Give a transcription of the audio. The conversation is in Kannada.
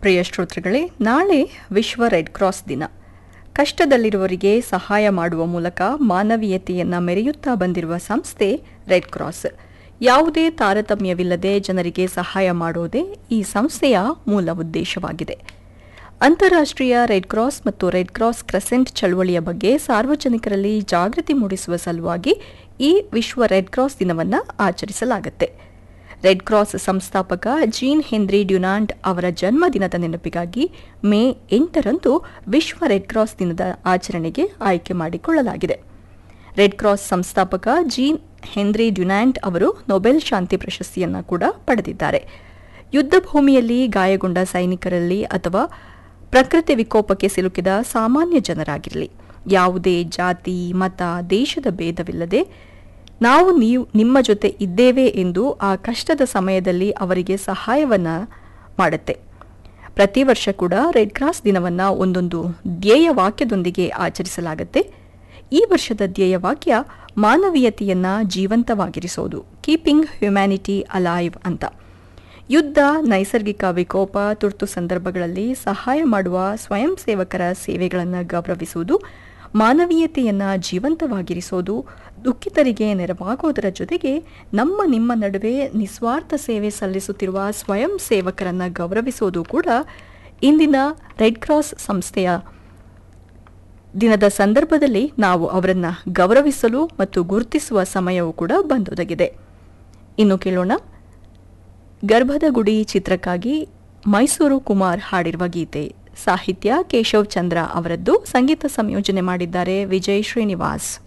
ಪ್ರಿಯ ಶ್ರೋತೃಗಳೇ ನಾಳೆ ವಿಶ್ವ ರೆಡ್ ಕ್ರಾಸ್ ದಿನ ಕಷ್ಟದಲ್ಲಿರುವವರಿಗೆ ಸಹಾಯ ಮಾಡುವ ಮೂಲಕ ಮಾನವೀಯತೆಯನ್ನ ಮೆರೆಯುತ್ತಾ ಬಂದಿರುವ ಸಂಸ್ಥೆ ರೆಡ್ ಕ್ರಾಸ್ ಯಾವುದೇ ತಾರತಮ್ಯವಿಲ್ಲದೆ ಜನರಿಗೆ ಸಹಾಯ ಮಾಡುವುದೇ ಈ ಸಂಸ್ಥೆಯ ಮೂಲ ಉದ್ದೇಶವಾಗಿದೆ ಅಂತಾರಾಷ್ಟ್ರೀಯ ರೆಡ್ ಕ್ರಾಸ್ ಮತ್ತು ರೆಡ್ ಕ್ರಾಸ್ ಕ್ರೆಸೆಂಟ್ ಚಳವಳಿಯ ಬಗ್ಗೆ ಸಾರ್ವಜನಿಕರಲ್ಲಿ ಜಾಗೃತಿ ಮೂಡಿಸುವ ಸಲುವಾಗಿ ಈ ವಿಶ್ವ ರೆಡ್ ಕ್ರಾಸ್ ದಿನವನ್ನು ಆಚರಿಸಲಾಗುತ್ತೆ ರೆಡ್ ಕ್ರಾಸ್ ಸಂಸ್ಥಾಪಕ ಜೀನ್ ಹೆನ್ರಿ ಡ್ಯುನಾಂಡ್ ಅವರ ಜನ್ಮದಿನದ ನೆನಪಿಗಾಗಿ ಮೇ ಎಂಟರಂದು ವಿಶ್ವ ರೆಡ್ ಕ್ರಾಸ್ ದಿನದ ಆಚರಣೆಗೆ ಆಯ್ಕೆ ಮಾಡಿಕೊಳ್ಳಲಾಗಿದೆ ರೆಡ್ ಕ್ರಾಸ್ ಸಂಸ್ಥಾಪಕ ಜೀನ್ ಹೆನ್ರಿ ಡ್ಯುನಾಂಡ್ ಅವರು ನೊಬೆಲ್ ಶಾಂತಿ ಪ್ರಶಸ್ತಿಯನ್ನು ಕೂಡ ಪಡೆದಿದ್ದಾರೆ ಯುದ್ಧ ಭೂಮಿಯಲ್ಲಿ ಗಾಯಗೊಂಡ ಸೈನಿಕರಲ್ಲಿ ಅಥವಾ ಪ್ರಕೃತಿ ವಿಕೋಪಕ್ಕೆ ಸಿಲುಕಿದ ಸಾಮಾನ್ಯ ಜನರಾಗಿರಲಿ ಯಾವುದೇ ಜಾತಿ ಮತ ದೇಶದ ಭೇದವಿಲ್ಲದೆ ನಾವು ನೀವು ನಿಮ್ಮ ಜೊತೆ ಇದ್ದೇವೆ ಎಂದು ಆ ಕಷ್ಟದ ಸಮಯದಲ್ಲಿ ಅವರಿಗೆ ಸಹಾಯವನ್ನ ಮಾಡುತ್ತೆ ಪ್ರತಿ ವರ್ಷ ಕೂಡ ರೆಡ್ ಕ್ರಾಸ್ ದಿನವನ್ನ ಒಂದೊಂದು ಧ್ಯೇಯ ವಾಕ್ಯದೊಂದಿಗೆ ಆಚರಿಸಲಾಗುತ್ತೆ ಈ ವರ್ಷದ ಧ್ಯೇಯ ವಾಕ್ಯ ಮಾನವೀಯತೆಯನ್ನ ಜೀವಂತವಾಗಿರಿಸೋದು ಕೀಪಿಂಗ್ ಹ್ಯುಮ್ಯಾನಿಟಿ ಅಲೈವ್ ಅಂತ ಯುದ್ಧ ನೈಸರ್ಗಿಕ ವಿಕೋಪ ತುರ್ತು ಸಂದರ್ಭಗಳಲ್ಲಿ ಸಹಾಯ ಮಾಡುವ ಸ್ವಯಂ ಸೇವಕರ ಸೇವೆಗಳನ್ನು ಗೌರವಿಸುವುದು ಮಾನವೀಯತೆಯನ್ನ ಜೀವಂತವಾಗಿರಿಸೋದು ದುಃಖಿತರಿಗೆ ನೆರವಾಗೋದರ ಜೊತೆಗೆ ನಮ್ಮ ನಿಮ್ಮ ನಡುವೆ ನಿಸ್ವಾರ್ಥ ಸೇವೆ ಸಲ್ಲಿಸುತ್ತಿರುವ ಸ್ವಯಂ ಸೇವಕರನ್ನ ಗೌರವಿಸೋದು ಕೂಡ ಇಂದಿನ ರೆಡ್ ಕ್ರಾಸ್ ಸಂಸ್ಥೆಯ ದಿನದ ಸಂದರ್ಭದಲ್ಲಿ ನಾವು ಅವರನ್ನ ಗೌರವಿಸಲು ಮತ್ತು ಗುರುತಿಸುವ ಸಮಯವೂ ಕೂಡ ಬಂದೊದಗಿದೆ ಇನ್ನು ಕೇಳೋಣ ಗರ್ಭದ ಗುಡಿ ಚಿತ್ರಕ್ಕಾಗಿ ಮೈಸೂರು ಕುಮಾರ್ ಹಾಡಿರುವ ಗೀತೆ ಸಾಹಿತ್ಯ ಕೇಶವ್ ಚಂದ್ರ ಅವರದ್ದು ಸಂಗೀತ ಸಂಯೋಜನೆ ಮಾಡಿದ್ದಾರೆ ವಿಜಯ್ ಶ್ರೀನಿವಾಸ್